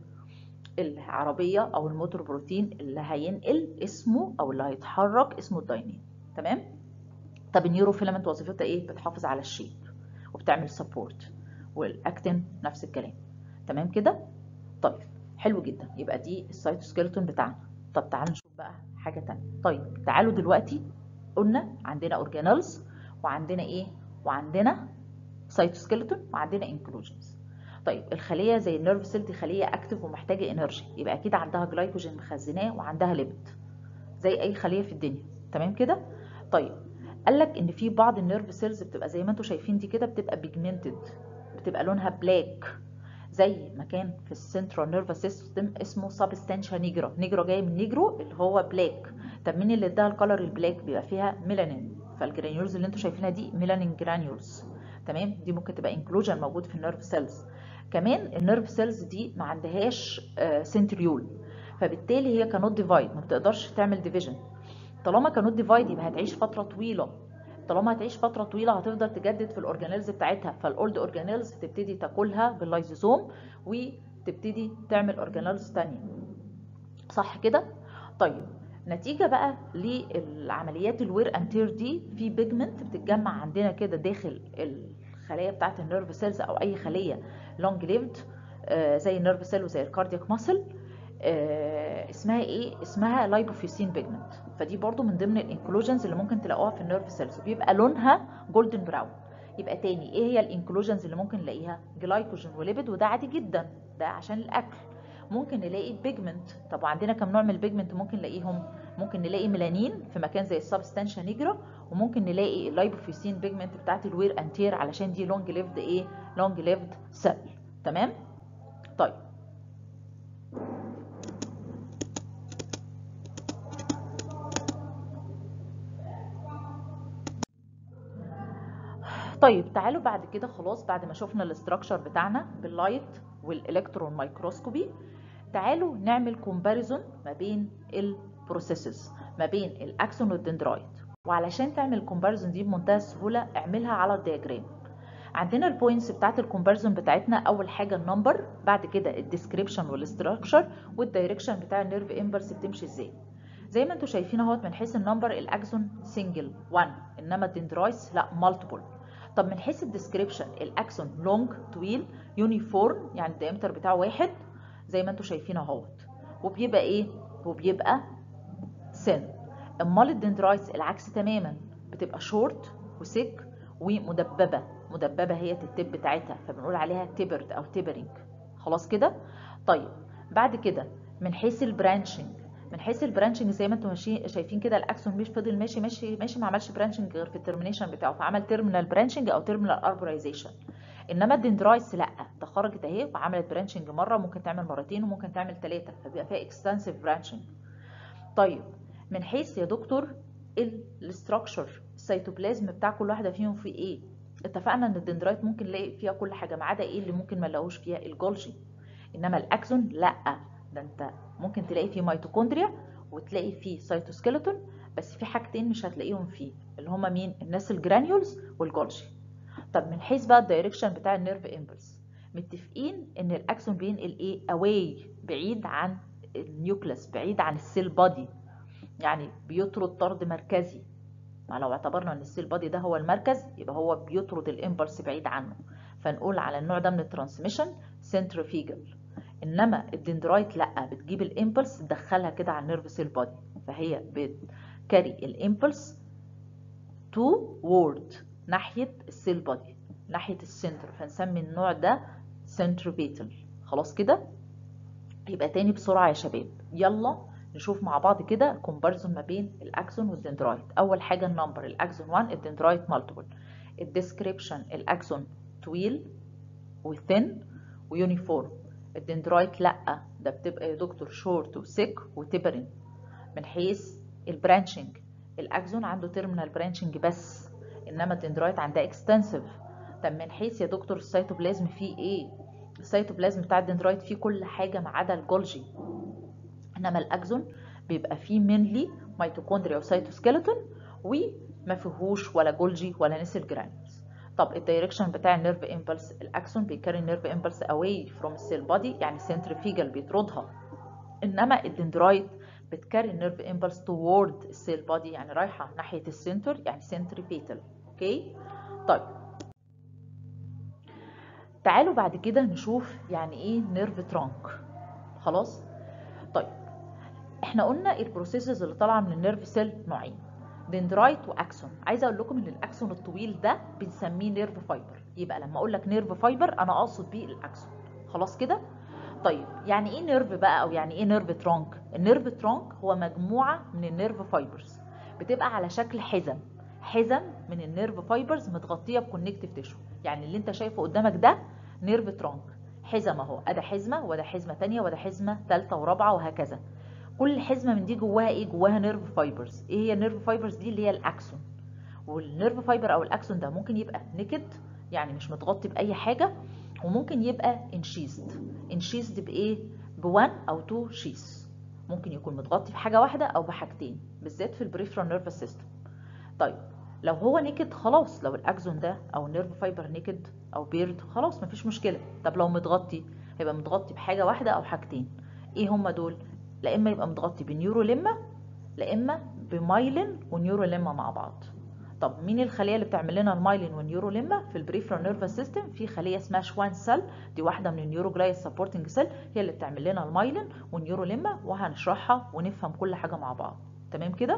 العربيه او الموتور بروتين اللي هينقل اسمه او اللي هيتحرك اسمه الداينين تمام طب النيوروفيلامنت وظيفتها ايه بتحافظ على الشيب وبتعمل سبورت والاكتين نفس الكلام تمام كده طيب حلو جدا يبقى دي السيتوسكيلتون بتاعنا طب تعالوا نشوف بقى حاجه تانية طيب تعالوا دلوقتي قلنا عندنا اورجانيلز وعندنا ايه وعندنا سيتوسكيلتون وعندنا انكلوجنز طيب الخليه زي النيرف سيل دي خليه اكتف ومحتاجه انرجي يبقى اكيد عندها جلايكوجين مخزناه وعندها ليبيد زي اي خليه في الدنيا تمام كده طيب قال لك ان في بعض النيرف سيلز بتبقى زي ما انتم شايفين دي كده بتبقى بيجمنتد بتبقى لونها بلاك زي ما كان في السنترال نيرفس سيستم اسمه سبستانشا نيجرا نيجرا جاي من نيجرو اللي هو بلاك طب مين اللي اداها الكلر البلاك بيبقى فيها ميلانين فالجرانيولز اللي انتم شايفينها دي ميلانين جرانيولز تمام دي ممكن تبقى انكلوجن موجود في النيرف سيلز كمان النيرف سيلز دي ما عندهاش سنتريول فبالتالي هي كانوت ديفايد ما بتقدرش تعمل ديفيجن طالما كانوت ديفايد يبقى هتعيش فتره طويله طالما هتعيش فتره طويله هتفضل تجدد في الاورجانيلز بتاعتها فالاولد اورجانيلز تبتدي تاكلها باللايزوزوم وتبتدي تعمل اورجانيلز تانية صح كده طيب نتيجة بقى للعمليات الوير انتير دي في بيجمنت بتتجمع عندنا كده داخل الخلايا بتاعت النيرف سيلز او اي خلية لونج ليفد آه زي النيرف سيل وزي الكاردياك ماسل آه اسمها ايه اسمها لايبوفيسين بيجمنت فدي برضو من ضمن الانكلوجنز اللي ممكن تلاقوها في النيرف سيلز بيبقى لونها جولدن براون يبقى تاني ايه هي الانكلوجنز اللي ممكن نلاقيها جلايكوجين وليبيد وده عادي جدا ده عشان الاكل ممكن نلاقي بيجمنت طب وعندنا كم نوع من البيجمنت ممكن نلاقيهم ممكن نلاقي ميلانين في مكان زي السبستانشا نيجرا وممكن نلاقي اللايبوفيسين بيجمنت بتاعت الوير انتير علشان دي لونج ليفد ايه لونج ليفد سيل تمام طيب طيب تعالوا بعد كده خلاص بعد ما شفنا الاستراكشر بتاعنا باللايت والالكترون مايكروسكوبي تعالوا نعمل كومباريزون ما بين البروسيسز ما بين الاكسون والدندرايت وعلشان تعمل الكومباريزون دي بمنتهى السهوله اعملها على الدياجرام عندنا البوينتس بتاعت الكومباريزون بتاعتنا اول حاجه النمبر بعد كده الديسكريبشن والاستراكشر والدايركشن بتاع النيرف امبلس بتمشي ازاي زي ما انتم شايفين اهوت من حيث النمبر الاكسون سنجل 1 انما الدندرايتس لا مالتيبل طب من حيث الديسكريبشن الاكسون لونج طويل يونيفورم يعني الديامتر بتاعه واحد زي ما انتم شايفين اهوت وبيبقى ايه وبيبقى سن امال الدندرايتس العكس تماما بتبقى شورت وسك ومدببه مدببه هي التب بتاعتها فبنقول عليها تبرد او تبرنج خلاص كده طيب بعد كده من حيث البرانشنج من حيث البرانشنج زي ما انتم شايفين كده الاكسون مش فضل ماشي ماشي ماشي ما عملش برانشنج غير في الترمينيشن بتاعه فعمل تيرمينال برانشنج او تيرمينال اربورايزيشن انما الدندرايتس لا ده خرجت اهي وعملت برانشنج مره ممكن تعمل مرتين وممكن تعمل ثلاثه فبيبقى فيها اكستنسيف برانشنج طيب من حيث يا دكتور الاستراكشر السيتوبلازم بتاع كل واحده فيهم في ايه اتفقنا ان الدندرايت ممكن نلاقي فيها كل حاجه ما عدا ايه اللي ممكن ما نلاقوش فيها الجولجي انما الاكسون لا ده انت ممكن تلاقي فيه ميتوكوندريا وتلاقي فيه سيتوسكيلتون بس في حاجتين مش هتلاقيهم فيه اللي هما مين الناس الجرانيولز والجولجي طب من حيث بقى الدايركشن بتاع النيرف امبلس متفقين ان الاكسون بينقل ايه اواي بعيد عن النيوكليس بعيد عن السيل بادي يعني بيطرد طرد مركزي ما لو اعتبرنا ان السيل بادي ده هو المركز يبقى هو بيطرد الامبلس بعيد عنه فنقول على النوع ده من الترانسميشن سنترفيجل انما الدندرايت لا بتجيب الامبلس تدخلها كده على النيرف سيل بادي فهي بتكاري الامبلس تو وورد ناحيه السيل بادي ناحيه السنتر فنسمي النوع ده سنتروبيتال خلاص كده يبقى تاني بسرعه يا شباب يلا نشوف مع بعض كده كومباريزون ما بين الاكسون والدندرايت اول حاجه النمبر الاكسون 1 الدندرايت مالتيبل الديسكريبشن الاكسون طويل وثين ويونيفورم الدندرايت لا ده بتبقى يا دكتور شورت وسيك وتبرن من حيث البرانشنج الاكزون عنده تيرمينال برانشنج بس انما الدندرايت عندها اكستنسيف طب من حيث يا دكتور السيتوبلازم فيه ايه السيتوبلازم بتاع الدندرايت فيه كل حاجه ما عدا الجولجي انما الاكزون بيبقى فيه مينلي ميتوكوندريا وسيتوسكيلتون وما فيهوش ولا جولجي ولا نسل جرانيولز طب الدايركشن بتاع النيرف امبلس الاكسون بيكاري النيرف امبلس اواي فروم السيل بودي يعني سنترفيجال بيطردها انما الدندرايت بتكاري النيرف امبلس توورد السيل بودي يعني رايحه ناحيه السنتر يعني سنتريبيتال اوكي طيب تعالوا بعد كده نشوف يعني ايه نيرف ترانك خلاص طيب احنا قلنا البروسيسز اللي طالعه من النيرف سيل نوعين دندرايت واكسون عايزه اقول لكم ان الاكسون الطويل ده بنسميه نيرف فايبر يبقى لما اقول لك نيرف فايبر انا اقصد بيه الاكسون خلاص كده طيب يعني ايه نيرف بقى او يعني ايه نيرف ترانك النيرف ترانك هو مجموعه من النيرف فايبرز بتبقى على شكل حزم حزم من النيرف فايبرز متغطيه بكونكتيف تيشو يعني اللي انت شايفه قدامك ده نيرف ترانك حزم اهو ادا حزمه وده حزمه ثانيه وده حزمه ثالثه ورابعه وهكذا كل حزمه من دي جواها ايه جواها نيرف فايبرز ايه هي النيرف فايبرز دي اللي هي الاكسون والنيرف فايبر او الاكسون ده ممكن يبقى نكد يعني مش متغطي باي حاجه وممكن يبقى انشيزد انشيزد بايه بوان او تو شيس ممكن يكون متغطي بحاجه واحده او بحاجتين بالذات في البريفرال نيرفس سيستم طيب لو هو نيكد خلاص لو الاكزون ده او النيرف فايبر نيكد او بيرد خلاص مفيش مشكله طب لو متغطي هيبقى متغطي بحاجه واحده او حاجتين ايه هما دول لا اما يبقى متغطي بنيوروليما لا اما بمايلين ونيوروليما مع بعض طب مين الخليه اللي بتعمل لنا المايلين والنيوروليما في البريفرال نيرفس سيستم في خليه اسمها شوان سيل دي واحده من النيوروجلايس سبورتنج سيل هي اللي بتعمل لنا المايلين والنيوروليما وهنشرحها ونفهم كل حاجه مع بعض تمام كده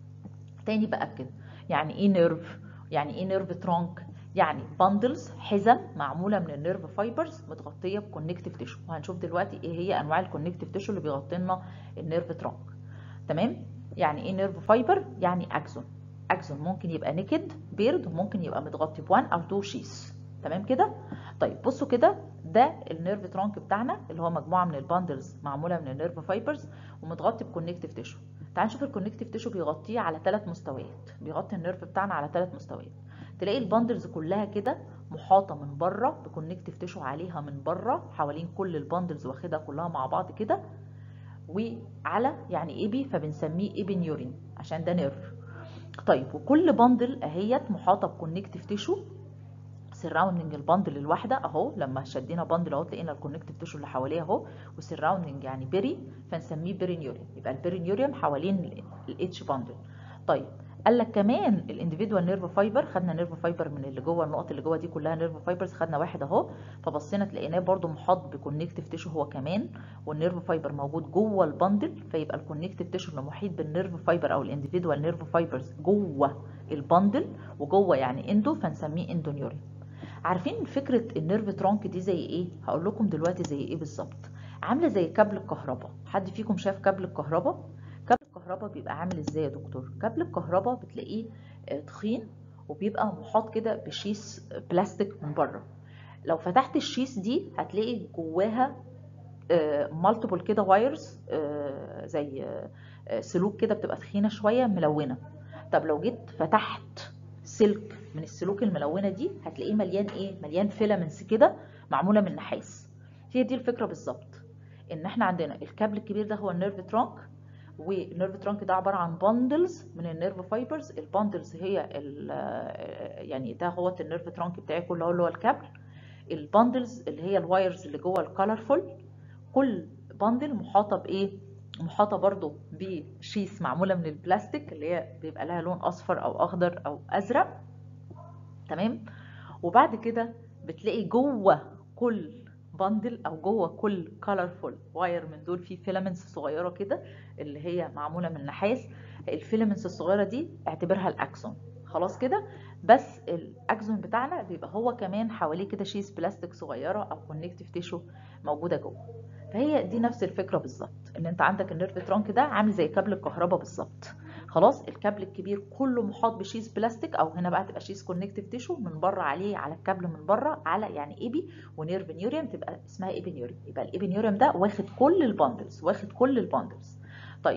تاني باكد يعني ايه نيرف يعني ايه نيرف ترانك يعني باندلز حزم معموله من النيرف فايبرز متغطيه بكونكتيف تيشو وهنشوف دلوقتي ايه هي انواع الكونكتيف تيشو اللي بيغطي لنا النيرف ترانك تمام يعني ايه نيرف فايبر يعني اكزون اكزون ممكن يبقى نيكد بيرد وممكن يبقى متغطي بوان او تو شيس تمام كده طيب بصوا كده ده النيرف ترانك بتاعنا اللي هو مجموعه من الباندلز معموله من النيرف فايبرز ومتغطي بكونكتيف تيشو تعال نشوف الكونكتيف تيشو بيغطيه على ثلاث مستويات بيغطي النيرف بتاعنا على ثلاث مستويات تلاقي الباندلز كلها كده محاطه من بره بكونكتيف تيشو عليها من بره حوالين كل الباندلز واخدها كلها مع بعض كده وعلى يعني ايبي فبنسميه ايبنيورين عشان ده نيرف طيب وكل باندل اهيت محاطه بكونكتيف تيشو سراوندنج الباندل الواحده اهو لما شدينا باندل اهو لقينا الكونكتيف تيشو اللي حواليها اهو وسراوندنج يعني بيري فنسميه بيرينيوريوم يبقى البيرينيوريوم حوالين الاتش باندل طيب قال لك كمان الانديفيدوال نيرف فايبر خدنا نيرف فايبر من اللي جوه النقط اللي جوه دي كلها نيرف فايبرز خدنا واحد اهو فبصينا تلاقيناه برده محاط بكونكتيف تيشو هو كمان والنيرف فايبر موجود جوه الباندل فيبقى الكونكتيف تيشو اللي محيط بالنيرف فايبر او الانديفيدوال نيرف فايبرز جوه الباندل وجوه يعني اندو فنسميه اندونيوريوم عارفين فكره النيرف ترانك دي زي ايه هقول لكم دلوقتي زي ايه بالظبط عامله زي كابل الكهرباء حد فيكم شاف كابل الكهرباء كابل الكهرباء بيبقى عامل ازاي يا دكتور كابل الكهرباء بتلاقيه تخين وبيبقى محاط كده بشيس بلاستيك من بره لو فتحت الشيس دي هتلاقي جواها مالتيبل كده وايرز زي سلوك كده بتبقى تخينه شويه ملونه طب لو جيت فتحت سلك من السلوك الملونه دي هتلاقيه مليان ايه مليان فيلامنتس كده معموله من نحاس هي دي الفكره بالظبط ان احنا عندنا الكابل الكبير ده هو النيرف ترانك والنيرف ترانك ده عباره عن باندلز من النيرف فايبرز الباندلز هي يعني ده هو النيرف ترانك بتاعي كله اللي هو الكابل الباندلز اللي هي الوايرز اللي جوه الكالرفول كل باندل محاطه بايه محاطه برضو بشيس معموله من البلاستيك اللي هي بيبقى لها لون اصفر او اخضر او ازرق تمام وبعد كده بتلاقي جوه كل باندل او جوه كل كولرفول واير من دول فيه فيلامنتس صغيره كده اللي هي معموله من نحاس الفيلامنتس الصغيره دي اعتبرها الاكسون خلاص كده بس الاكسون بتاعنا بيبقى هو كمان حواليه كده شيس بلاستيك صغيره او كونكتيف تيشو موجوده جوه فهي دي نفس الفكره بالظبط ان انت عندك النيرف ترانك ده عامل زي كابل الكهرباء بالظبط خلاص الكابل الكبير كله محاط بشيز بلاستيك او هنا بقى تبقى شيز كونكتيف تيشو من بره عليه على الكابل من بره على يعني ايبي ونيرف نيوريوم تبقى اسمها ايبي نيوريوم يبقى الايبي نيوريوم ده واخد كل الباندلز واخد كل الباندلز طيب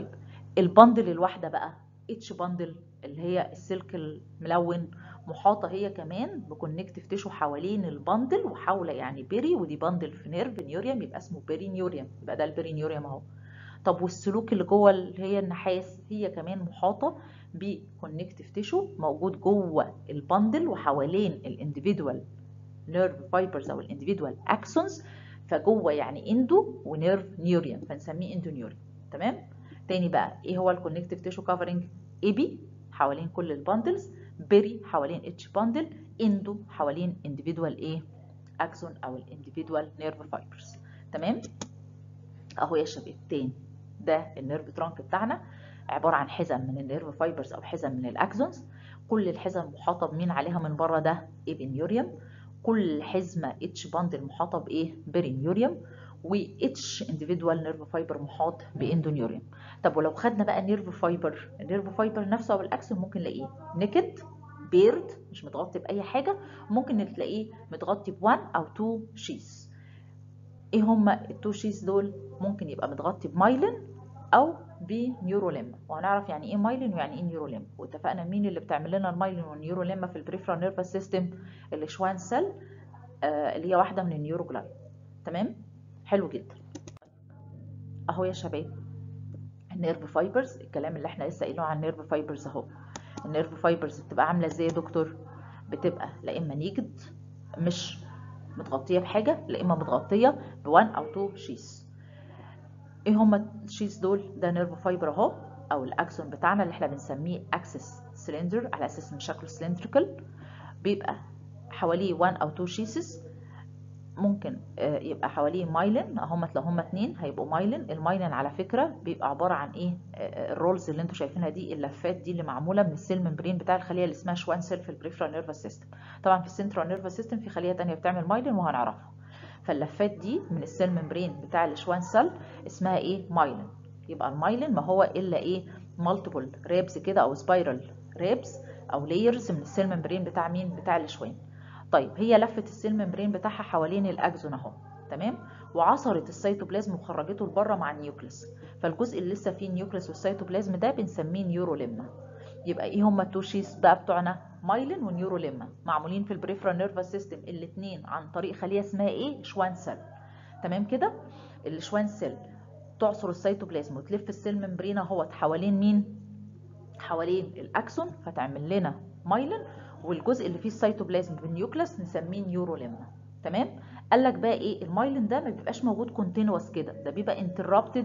البندل الواحده بقى اتش بندل اللي هي السلك الملون محاطه هي كمان بكونكتيف تيشو حوالين البندل وحاوله يعني بيري ودي بندل في نيرف نيوريوم يبقى اسمه بيري نيوريوم يبقى ده البيري نيوريوم اهو طب والسلوك اللي جوه اللي هي النحاس هي كمان محاطه بكونكتيف تيشو موجود جوه البندل وحوالين الانديفيدوال نيرف فايبرز او الانديفيدوال اكسونز فجوه يعني اندو ونيرف نيوريوم فنسميه اندو نيوريوم تمام تاني بقى ايه هو الكونكتيف تيشو كفرنج اي بي حوالين كل الباندلز بيري حوالين اتش باندل اندو حوالين انديفيدوال ايه اكسون او الانديفيدوال نيرف فايبرز تمام اهو يا شباب تاني ده النيرف ترانك بتاعنا عباره عن حزم من النيرف فايبرز او حزم من الاكسونز كل الحزم محاطه بمين عليها من بره ده ايبنيوريوم كل حزمه اتش باندل محاطه بايه برينيوريوم واتش انديفيدوال نيرف فايبر محاط باندونيوريوم طب ولو خدنا بقى نيرف فايبر النيرف فايبر نفسه او الاكسون ممكن نلاقيه نكد بيرد مش متغطي باي حاجه ممكن تلاقيه متغطي بوان او تو شيس ايه هما التو شيس دول ممكن يبقى متغطي بمايلين او بنيوروليما وهنعرف يعني ايه مايلين ويعني ايه نيوروليما واتفقنا مين اللي بتعمل لنا المايلين والنيوروليما في البريفرال نيرفس سيستم الشوان سيل آه اللي هي واحده من النيوروجلاي تمام حلو جدا اهو يا شباب النيرف فايبرز الكلام اللي احنا لسه قايلينه عن النيرف فايبرز اهو النيرف فايبرز بتبقى عامله ازاي يا دكتور بتبقى لا اما نيكد مش متغطيه بحاجه لا اما متغطيه بوان او تو شيس ايه هما الشيس دول ده نيرف فايبر اهو او الاكسون بتاعنا اللي احنا بنسميه اكسس سلندر على اساس ان شكله سلندريكال بيبقى حواليه 1 او 2 شيسز ممكن يبقى حواليه مايلين هم لو هم اتنين هيبقوا مايلين المايلين على فكره بيبقى عباره عن ايه الرولز اللي انتوا شايفينها دي اللفات دي اللي معموله من السيل ممبرين بتاع الخليه اللي اسمها شوان سيل في البريفرال نيرفس سيستم طبعا في السنترال نيرفس سيستم في خليه ثانيه بتعمل مايلين وهنعرفها فاللفات دي من السيل ممبرين بتاع الشوان سيل اسمها ايه مايلين يبقى المايلين ما هو الا ايه مالتيبل ريبس كده او سبايرال ريبس او لايرز من السيل ممبرين بتاع مين بتاع الشوان طيب هي لفت السيل ممبرين بتاعها حوالين الاكزون اهو تمام وعصرت السيتوبلازم وخرجته لبره مع النيوكليس فالجزء اللي لسه فيه النيوكليس والسيتوبلازم ده بنسميه نيوروليما يبقى ايه هما التوشيس بقى بتوعنا مايلين ونيوروليما معمولين في البريفرال نيرفس سيستم الاثنين عن طريق خليه اسمها ايه شوان سيل تمام كده الشوان سيل تعصر السيتوبلازم وتلف السيل ممبرين اهوت حوالين مين حوالين الاكسون فتعمل لنا مايلين والجزء اللي فيه السيتوبلازم بالنيوكليس نسميه نيوروليما تمام قال لك بقى ايه المايلين ده ما بيبقاش موجود كونتينوس كده ده بيبقى انتربتد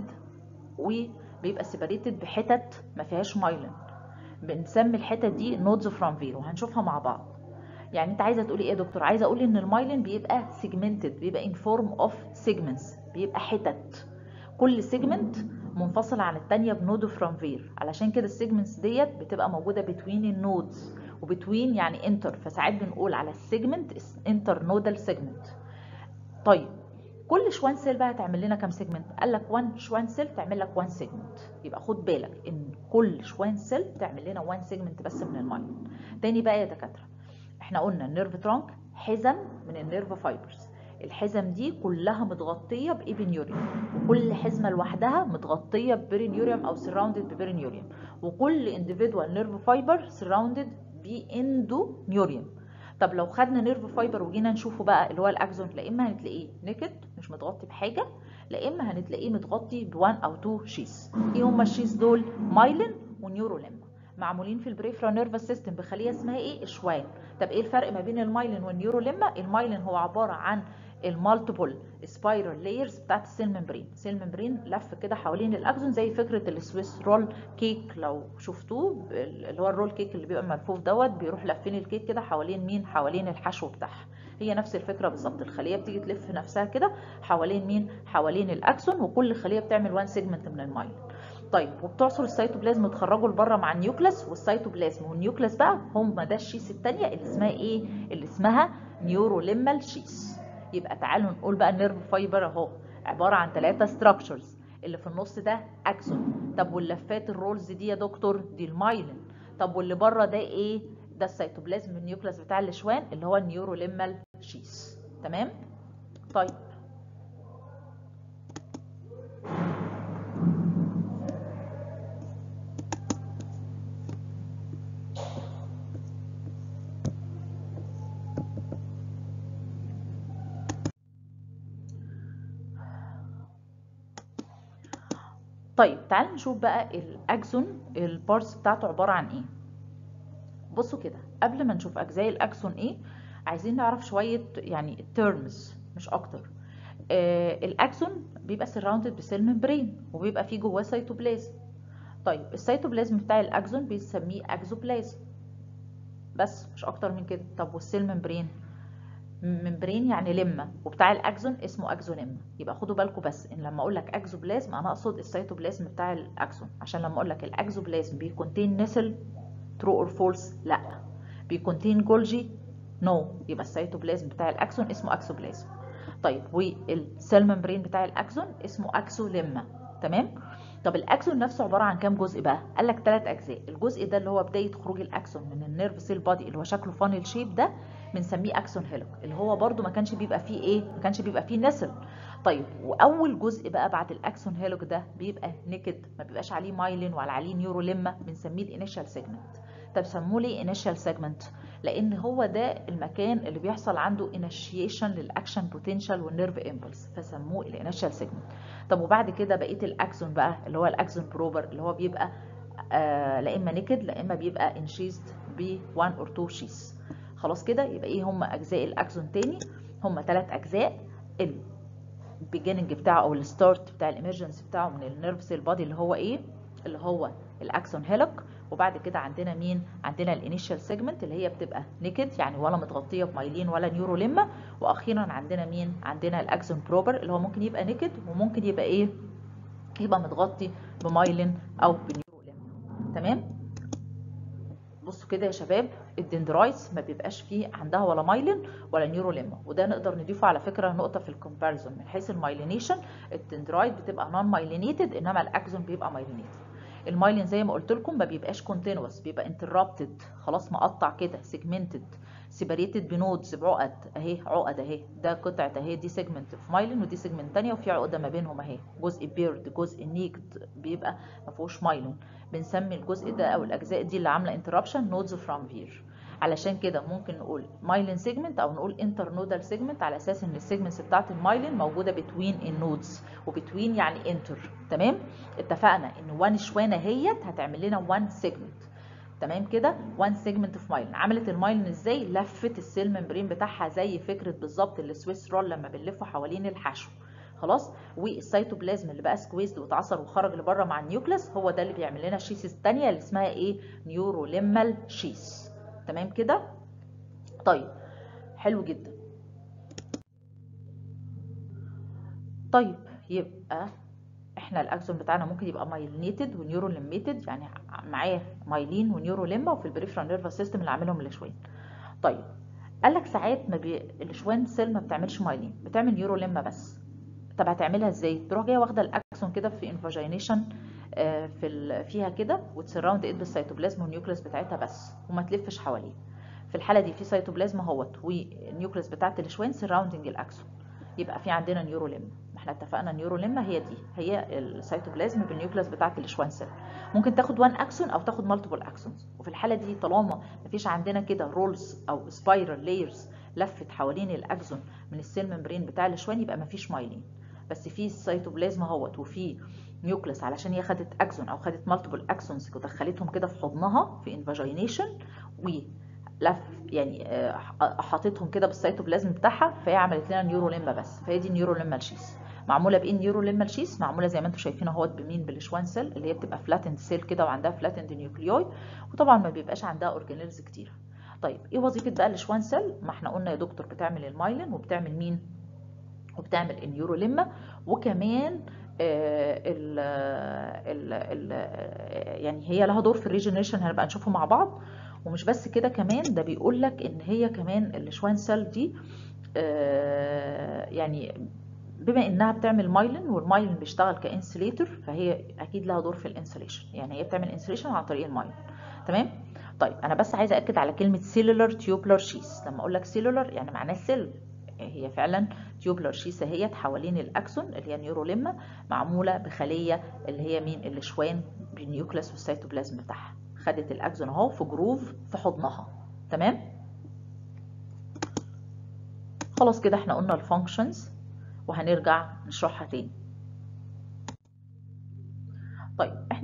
وبيبقى سيبريتد بحتت ما فيهاش مايلين بنسمي الحتت دي نودز فرانفير وهنشوفها مع بعض يعني انت عايزه تقولي ايه يا دكتور عايزه اقول ان المايلين بيبقى سيجمنتد بيبقى ان فورم اوف سيجمنتس بيبقى حتت كل سيجمنت منفصل عن الثانيه بنود فرانفير علشان كده السيجمنتس ديت بتبقى موجوده بتوين النودز وبتوين يعني انتر فساعات بنقول على السيجمنت انتر نودال سيجمنت طيب كل شوان سيل بقى هتعمل لنا كام سيجمنت قال لك 1 شوان سيل تعمل لك 1 سيجمنت يبقى خد بالك ان كل شوان سيل تعمل لنا 1 سيجمنت بس من المايلين تاني بقى يا دكاتره احنا قلنا النيرف ترانك حزم من النيرف فايبرز الحزم دي كلها متغطيه بايبنيوريوم وكل حزمه لوحدها متغطيه ببرينيوريوم او سراوندد ببرينيوريوم وكل انديفيدوال نيرف فايبر سراوندد باندونيوريوم طب لو خدنا نيرف فايبر وجينا نشوفه بقى اللي هو الاكزون لا اما هنتلاقيه نكد مش متغطي بحاجه لا اما هنتلاقيه متغطي بوان او تو شيس ايه هما الشيس دول مايلين ونيوروليما معمولين في البريفرا نيرفس سيستم بخليه اسمها ايه اشوان طب ايه الفرق ما بين المايلين والنيوروليما المايلين هو عباره عن المالتيبل سبايرال لايرز بتاعت السيل ممبرين السيل ممبرين لف كده حوالين الاكزون زي فكره السويس رول كيك لو شفتوه اللي هو الرول كيك اللي بيبقى ملفوف دوت بيروح لافين الكيك كده حوالين مين حوالين الحشو بتاعها هي نفس الفكره بالظبط الخليه بتيجي تلف نفسها كده حوالين مين حوالين الاكسون وكل خليه بتعمل وان سيجمنت من المايلين طيب وبتعصر السيتوبلازم وتخرجه لبره مع النيوكليس والسيتوبلازم والنيوكليس بقى هم ده الشيس الثانيه اللي اسمها ايه اللي اسمها نيوروليمال شيس يبقى تعالوا نقول بقى النيرف فايبر اهو عباره عن ثلاثه ستراكشرز اللي في النص ده اكسون طب واللفات الرولز دي يا دكتور دي المايلين طب واللي بره ده ايه ده السيتوبلازم النيوكليس بتاع الشوان اللي هو النيوروليمال شيس تمام طيب طيب تعال نشوف بقى الاكسون البارتس بتاعته عباره عن ايه بصوا كده قبل ما نشوف اجزاء الاكسون ايه عايزين نعرف شويه يعني تيرمز مش اكتر آه الاكسون بيبقى سراوندد بسيل ممبرين وبيبقى فيه جواه سيتوبلازم طيب السيتوبلازم بتاع الاكسون بنسميه اكزوبلازم بس مش اكتر من كده طب والسيل ممبرين ممبرين يعني لمه وبتاع الاكسون اسمه اكزوليما يبقى خدوا بالكم بس ان لما اقول لك اكزوبلازم انا اقصد السيتوبلازم بتاع الاكسون عشان لما اقول لك الاكزوبلازم بيكونتين نسل ترو اور فولس لا بيكونتين جولجي نو no. يبقى السيتوبلازم بتاع الاكسون اسمه اكسوبلازم طيب والسيل ممبرين بتاع الاكسون اسمه اكسوليما تمام طب الاكسون نفسه عباره عن كام جزء بقى قال لك ثلاث اجزاء الجزء ده اللي هو بدايه خروج الاكسون من النيرف سيل بادي اللي هو شكله فانل شيب ده بنسميه اكسون هيلوك اللي هو برده ما كانش بيبقى فيه ايه ما كانش بيبقى فيه نسل طيب واول جزء بقى بعد الاكسون هيلوك ده بيبقى نيكد ما بيبقاش عليه مايلين ولا عليه نيوروليما بنسميه الانيشال سيجمنت طب سموه ليه انيشال سيجمنت لان هو ده المكان اللي بيحصل عنده انيشيشن للاكشن بوتنشال والنيرف امبلس فسموه الانيشال سيجمنت طب وبعد كده بقيه الاكسون بقى اللي هو الاكسون بروبر اللي هو بيبقى آه لا اما نيكد لا اما بيبقى انشيزد ب 1 اور 2 شيس خلاص كده يبقى ايه هم اجزاء الاكسون تاني هم ثلاث اجزاء البيجيننج بتاعه او الستارت بتاع الامرجنسي بتاعه من النيرف سيل بادي اللي هو ايه اللي هو الاكسون هيلوك وبعد كده عندنا مين عندنا الانيشال سيجمنت اللي هي بتبقى نيكد يعني ولا متغطيه بمايلين ولا نيوروليما واخيرا عندنا مين عندنا الاكسون بروبر اللي هو ممكن يبقى نيكد وممكن يبقى ايه يبقى متغطي بمايلين او بنيوروليما تمام بصوا كده يا شباب الدندرايتس ما بيبقاش فيه عندها ولا مايلين ولا نيوروليما وده نقدر نضيفه على فكره نقطه في الكومباريزون من حيث المايلينيشن الدندرايت بتبقى نون مايلينيتد انما الاكسون بيبقى مايلينيتد المايلين زي ما قلت لكم ما بيبقاش كونتينوس بيبقى انتربتد خلاص مقطع كده سيجمنتد سيبريتد بنودز بعقد اهي عقد اهي ده قطعه اهي دي سيجمنت في مايلين ودي سيجمنت ثانيه وفي عقده ما بينهم اهي جزء بيرد جزء نيكد بيبقى ما فيهوش مايلين بنسمي الجزء ده او الاجزاء دي اللي عامله انتربشن نودز فروم فير علشان كده ممكن نقول مايلين سيجمنت او نقول انتر نودال سيجمنت على اساس ان السيجمنتس بتاعت المايلين موجوده بتوين النودز وبتوين يعني انتر تمام اتفقنا ان وان شوانه هيت هتعمل لنا وان سيجمنت تمام كده وان سيجمنت في مايلين عملت المايلين ازاي لفت السيل ممبرين بتاعها زي فكره بالظبط السويس رول لما بنلفه حوالين الحشو خلاص والسيتوبلازم اللي بقى سكويزد واتعصر وخرج لبره مع النيوكليس هو ده اللي بيعمل لنا الشيسز الثانيه اللي اسمها ايه نيوروليمال شيس تمام كده طيب حلو جدا طيب يبقى احنا الاكسون بتاعنا ممكن يبقى مايلينيتد ونيوروليميتد يعني معاه مايلين ونيوروليما وفي البريفرال نيرفس سيستم اللي عاملهم الاشوان طيب قال لك ساعات ما بي... الاشوان سيل ما بتعملش مايلين بتعمل نيوروليما بس طب هتعملها ازاي تروح جايه واخده الاكسون كده في انفاجينيشن في ال... فيها كده وتسراوند ايد بالسيتوبلازم والنيوكليس بتاعتها بس وما تلفش حواليه في الحاله دي في سيتوبلازم اهوت والنيوكليس بتاعت الاشوان سراوندنج الاكسون يبقى في عندنا نيوروليما ما احنا اتفقنا نيوروليما هي دي هي السيتوبلازم بالنيوكليس بتاعت الاشوان سيل ممكن تاخد وان اكسون او تاخد مالتيبل اكسونز وفي الحاله دي طالما مفيش عندنا كده رولز او سبايرال لايرز لفت حوالين الاكسون من السيل ممبرين بتاع الاشوان يبقى مفيش مايلين بس في السيتوبلازم اهوت وفي نيوكليس علشان هي خدت اكسون او خدت مالتيبل اكسونز ودخلتهم كده في حضنها في انفاجينيشن ولف يعني حاطتهم كده بالسيتوبلازم بتاعها فهي عملت لنا نيوروليما بس فهي دي نيوروليما شيس معموله بايه نيوروليما شيس معموله زي ما انتم شايفين اهوت بمين بالشوان سيل اللي هي بتبقى فلاتند سيل كده وعندها فلاتند نيوكليوي وطبعا ما بيبقاش عندها اورجانيلز كتير طيب ايه وظيفه بقى الشوان سيل ما احنا قلنا يا دكتور بتعمل المايلين وبتعمل مين وبتعمل النيوروليما وكمان آه ال ال ال يعني هي لها دور في الريجنريشن هنبقى نشوفه مع بعض ومش بس كده كمان ده بيقول لك ان هي كمان الشوان سيل دي آه يعني بما انها بتعمل مايلين والمايلين بيشتغل كانسليتور فهي اكيد لها دور في الانسليشن يعني هي بتعمل انسليشن عن طريق المايلين تمام طيب انا بس عايزه اكد على كلمه سيلولار تيوبلر شيس لما اقول لك سيلولار يعني معناه سيل هي فعلا تيوبلر شيسه هي حوالين الاكسون اللي هي نيوروليما معموله بخليه اللي هي مين الشوان بالنيوكليس والسيتوبلازم بتاعها خدت الاكسون اهو في جروف في حضنها تمام خلاص كده احنا قلنا الفانكشنز وهنرجع نشرحها تاني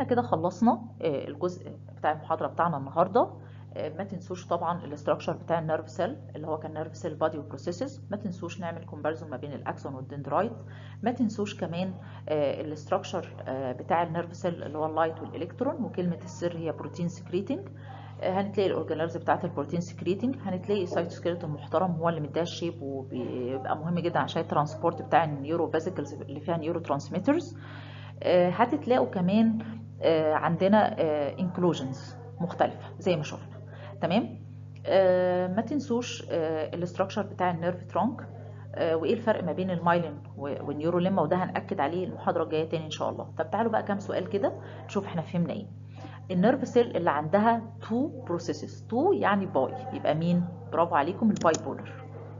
احنا كده خلصنا آه، الجزء بتاع المحاضرة بتاعنا النهاردة آه، ما تنسوش طبعا الاستراكشر بتاع النيرف سيل اللي هو كان نيرف سيل بادي وبروسيسز ما تنسوش نعمل كومباريزون ما بين الاكسون والدندرايت ما تنسوش كمان الاستراكشر بتاع النيرف سيل اللي هو اللايت والالكترون وكلمة السر هي بروتين سكريتنج هنتلاقي الاورجانيلز بتاعت البروتين سكريتنج هنتلاقي سايتوسكيلتون محترم هو اللي مديها الشيب وبيبقى مهم جدا عشان الترانسبورت بتاع النيورو فيزيكلز اللي فيها نيورو ترانسميترز هتتلاقوا كمان آه، عندنا انكلوجنز مختلفه زي ما شفنا تمام آه، ما تنسوش الاستراكشر بتاع النيرف ترونك وايه الفرق ما بين المايلين والنيوروليما وده هنأكد عليه المحاضره الجايه تاني ان شاء الله طب تعالوا بقى كام سؤال كده نشوف احنا فهمنا ايه النيرف سيل اللي عندها تو بروسيسز تو يعني باي يبقى مين برافو عليكم الباي بولر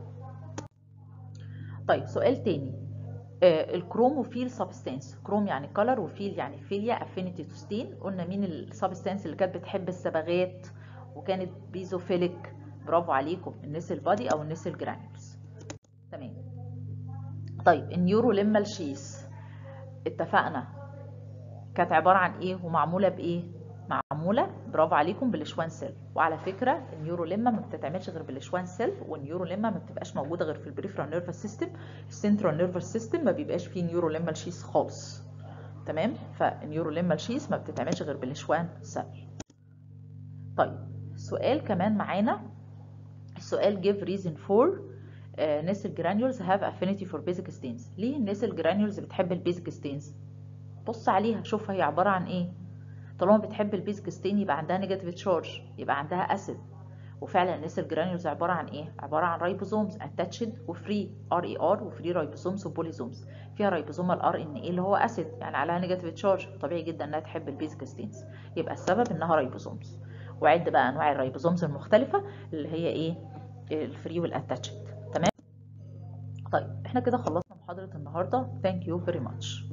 طيب سؤال تاني آه الكروموفيل سبستانس كروم يعني كلر وفيل يعني فيليا افينيتي تو ستين قلنا مين السبستانس اللي كانت بتحب الصبغات وكانت بيزوفيليك برافو عليكم النسل بادي او النسل جرانيولز تمام طيب النيوروليمال شيس اتفقنا كانت عباره عن ايه ومعموله بايه معموله برافو عليكم بالشوان سيل وعلى فكره النيوروليما ما بتتعملش غير بالشوان سيل والنيوروليما ما بتبقاش موجوده غير في البريفرال نيرفس سيستم السنترال نيرفس سيستم ما بيبقاش فيه نيوروليمال شيس خالص تمام فالنيوروليمال شيس ما بتتعملش غير بالشوان سيل طيب سؤال كمان معانا السؤال give reason for نسل جرانيولز have affinity for basic stains ليه النسل جرانيولز بتحب البيزك ستينز بص عليها شوف هي عباره عن ايه طالما بتحب البيزك ستين يبقى عندها نيجاتيف تشارج يبقى عندها اسيد وفعلا النسل جرانيولز عباره عن ايه عباره عن رايبوزومز اتاتشد وفري ار اي ار وفري رايبوزومز وبوليزومز فيها رايبوزومال ار ان اي اللي هو اسيد يعني عليها نيجاتيف تشارج طبيعي جدا انها تحب البيزك ستينز يبقى السبب انها رايبوزومز وعد بقى انواع الرايبوزومز المختلفه اللي هي ايه الفري والاتاتشد تمام طيب احنا كده خلصنا محاضره النهارده ثانك يو فيري ماتش